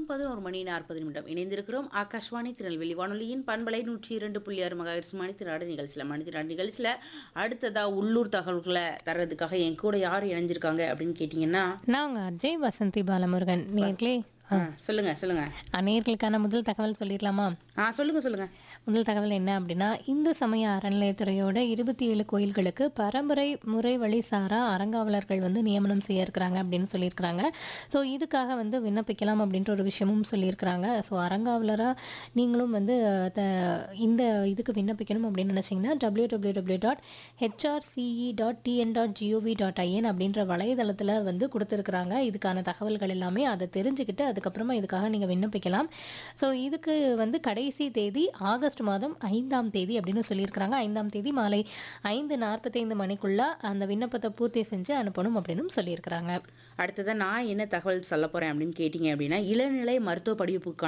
பதினோரு மணி நாற்பது நிமிடம் இணைந்திருக்கிறோம் ஆகாஷ்வாணி திருநெல்வேலி வானொலியின் பண்பலை நூற்றி இரண்டு புள்ளி ஆறு மகாயிரஸ் மணித்திராடு நிகழ்ச்சியில் மணித்திராடு நிகழ்ச்சியில் அடுத்ததா உள்ளூர் தகவல்களை தர்றதுக்காக என் கூட யார் இணைஞ்சிருக்காங்க அப்படின்னு கேட்டிங்கன்னா நான் உங்க அஜய் வசந்தி பாலமுருகன் நேர்களே ஆ, சொல்லுங்க சொல்லுங்க நேர்களுக்கான முதல் தகவல் சொல்லிடலாமா ஆ சொல்லுங்க சொல்லுங்க முதல் தகவல் என்ன அப்படின்னா இந்து சமய அறநிலையத்துறையோட இருபத்தி ஏழு கோயில்களுக்கு பரம்பரை முறை வழி சாரா அறங்காவலர்கள் வந்து நியமனம் செய்ய இருக்கிறாங்க அப்படின்னு சொல்லியிருக்கிறாங்க ஸோ இதுக்காக வந்து விண்ணப்பிக்கலாம் அப்படின்ற ஒரு விஷயமும் சொல்லியிருக்கிறாங்க ஸோ அறங்காவலராக நீங்களும் வந்து த இந்த இதுக்கு விண்ணப்பிக்கணும் அப்படின்னு நினச்சிங்கன்னா W W W dot HRCE dot TN dot GOV dot IN அப்படின்ற வலைதளத்தில் வந்து கொடுத்துருக்குறாங்க இதுக்கான தகவல்கள் எல்லாமே அதை தெரிஞ்சுக்கிட்டு அதுக்கப்புறமா இதுக்காக நீங்கள் விண்ணப்பிக்கலாம் ஸோ இதுக்கு வந்து கடைசி தேதி ஆகஸ்ட் மாதம் ஐந்தாம் தேதி அப்படின்னு சொல்லியிருக்கிறாங்க ஐந்தாம் தேதி மாலை ஐந்து நாற்பத்தைந்து மணிக்குள்ள அந்த விண்ணப்பத்தை பூர்த்தி செஞ்சு அனுப்பணும் அப்படின்னு சொல்லியிருக்கிறாங்க அடுத்ததா நான் என்ன தகவல் சொல்ல போறேன் அப்படின்னு கேட்டிங்க அப்படின்னா இளநிலை மருத்துவ படிப்புக்கான